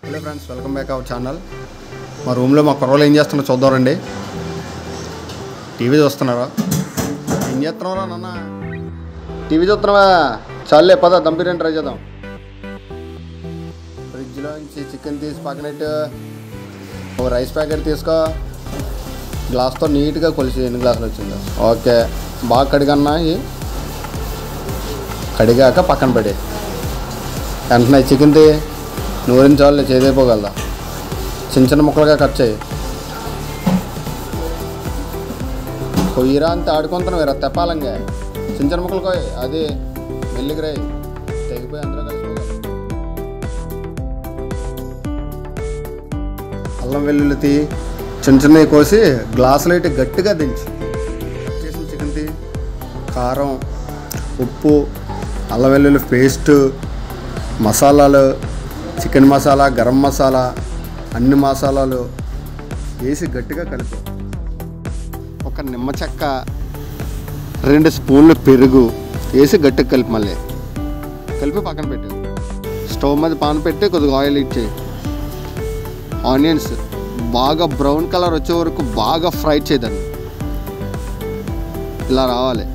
hello friends welcome back our channel మా రూమ్లో మా కుర్రలు ఏం చేస్తున్నారో చూద్దాం రండి టీవీ చూస్తున్నారా ఏం చేస్తున్నారా నాన్న టీవీ చూస్తున్నావా చాలే పద దమ్ బిర్యానీ ట్రై చేద్దాం ఫ్రిడ్జ్లో నుంచి చికెన్ తీసి పక్కనట్టు ఓ రైస్ ప్యాకెట్ తీసుకో గ్లాస్తో నీట్గా కొలిసి ఎన్ని గ్లాసులు వచ్చిందో ఓకే బాగా కడిగన్నా ఇవి కడిగాక పక్కన పెట్టి వెంటనే చికెన్ తీ నూరిన చాలు చేదైపోగలదా చిన్న చిన్న ముక్కలుగా కట్ చేయి కొయ్యిరా అంత ఆడుకుంటున్నావు వేరే తెప్పాలంగా చిన్న చిన్న ముక్కలు కోయి అది మెల్లికి రాయి తెగిపోయి అందులో కలిసిపోగలదు అల్లం వెల్లుల్లి తీ చిన్న చిన్నవి కోసి గ్లాసులో ఇటు గట్టిగా దించి కట్ చేసిన చికెన్ తీ కారం ఉప్పు అల్లం వెల్లుల్లి పేస్ట్ మసాలాలు చికెన్ మసాలా గరం మసాలా అన్ని మసాలాలు వేసి గట్టిగా కలిపి ఒక నిమ్మ చెక్క రెండు స్పూన్లు పెరుగు వేసి గట్టిగా కలిపి మళ్ళీ కలిపి పక్కన పెట్టు స్టవ్ మీద పాన్ పెట్టి కొద్దిగా ఆయిల్ ఇచ్చేయి ఆనియన్స్ బాగా బ్రౌన్ కలర్ వచ్చే వరకు బాగా ఫ్రై చేయదండి ఇలా రావాలి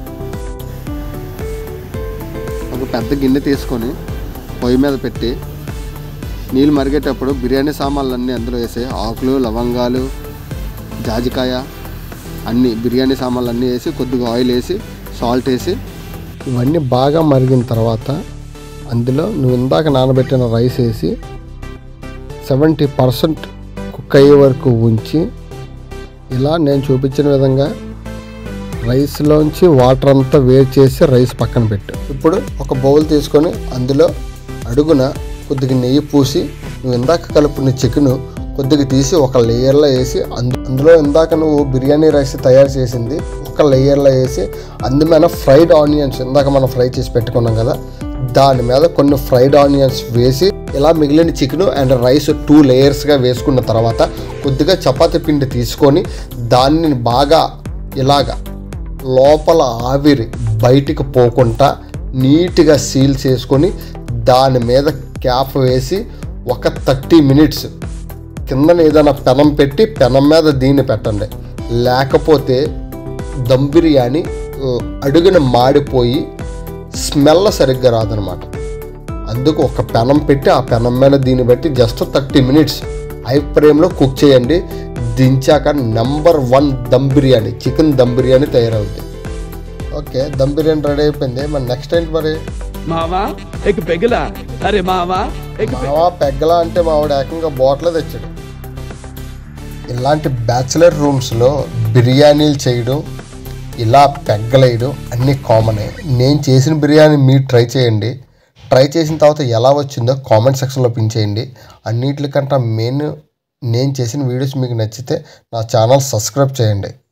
ఒక పెద్ద గిన్నె తీసుకొని పొయ్యి మీద పెట్టి నీళ్ళు మరిగేటప్పుడు బిర్యానీ సామాన్లు అన్నీ అందులో వేసి ఆకులు లవంగాలు జాజికాయ అన్నీ బిర్యానీ సామాన్లు అన్నీ వేసి కొద్దిగా ఆయిల్ వేసి సాల్ట్ వేసి ఇవన్నీ బాగా మరిగిన తర్వాత అందులో నువ్వు ఇందాక నానబెట్టిన రైస్ వేసి సెవెంటీ పర్సెంట్ కుక్ అయ్యే వరకు ఉంచి ఇలా నేను చూపించిన విధంగా రైస్లోంచి వాటర్ అంతా వేడి చేసి రైస్ పక్కన పెట్టు ఇప్పుడు ఒక బౌల్ తీసుకొని అందులో అడుగున కొద్దిగా నెయ్యి పూసి నువ్వు ఇందాక కలుపుకున్న చికెన్ కొద్దిగా తీసి ఒక లేయర్లో వేసి అందు అందులో ఇందాక నువ్వు బిర్యానీ రైస్ తయారు చేసింది ఒక లేయర్లో వేసి అందుమైన ఫ్రైడ్ ఆనియన్స్ ఇందాక మనం ఫ్రై చేసి పెట్టుకున్నాం కదా దాని మీద కొన్ని ఫ్రైడ్ ఆనియన్స్ వేసి ఇలా మిగిలిన చికెన్ అండ్ రైస్ టూ లేయర్స్గా వేసుకున్న తర్వాత కొద్దిగా చపాతీ పిండి తీసుకొని దాన్ని బాగా ఇలాగా లోపల ఆవిరి బయటికి పోకుండా నీట్గా సీల్ చేసుకొని దాని మీద క్యాప్ వేసి ఒక థర్టీ మినిట్స్ కిందన ఏదైనా పెనం పెట్టి పెనం మీద దీన్ని పెట్టండి లేకపోతే దమ్ బిర్యానీ ఆ, అడుగున మాడిపోయి స్మెల్ సరిగ్గా రాదనమాట అందుకు ఒక పెనం పెట్టి ఆ పెనం మీద దీన్ని బట్టి జస్ట్ థర్టీ మినిట్స్ హై ఫ్లేమ్లో కుక్ చేయండి దించాక number one dum biryani chicken dum biryani తయారవుద్ది ఓకే దమ్ బిర్యానీ రెడీ అయిపోయింది మరి నెక్స్ట్ ఏంటి మరి మావా ఎక్ పెగిలా అరే మావా ఎక్ మావా పెగ్గల అంటే మావాడు ఏకంగా బాటిల్ తెచ్చాడు ఇలాంటి బ్యాచిలర్ రూమ్స్లో బిర్యానీలు చేయడం ఇలా పెగ్గలేయడం అన్నీ కామనే నేను చేసిన బిర్యానీ మీరు ట్రై చేయండి ట్రై చేసిన తర్వాత ఎలా వచ్చిందో కామెంట్ సెక్షన్లో పిన్ చేయండి అన్నిటికంటే మెయిన్ నేను చేసిన వీడియోస్ మీకు నచ్చితే నా ఛానల్ సబ్స్క్రైబ్ చేయండి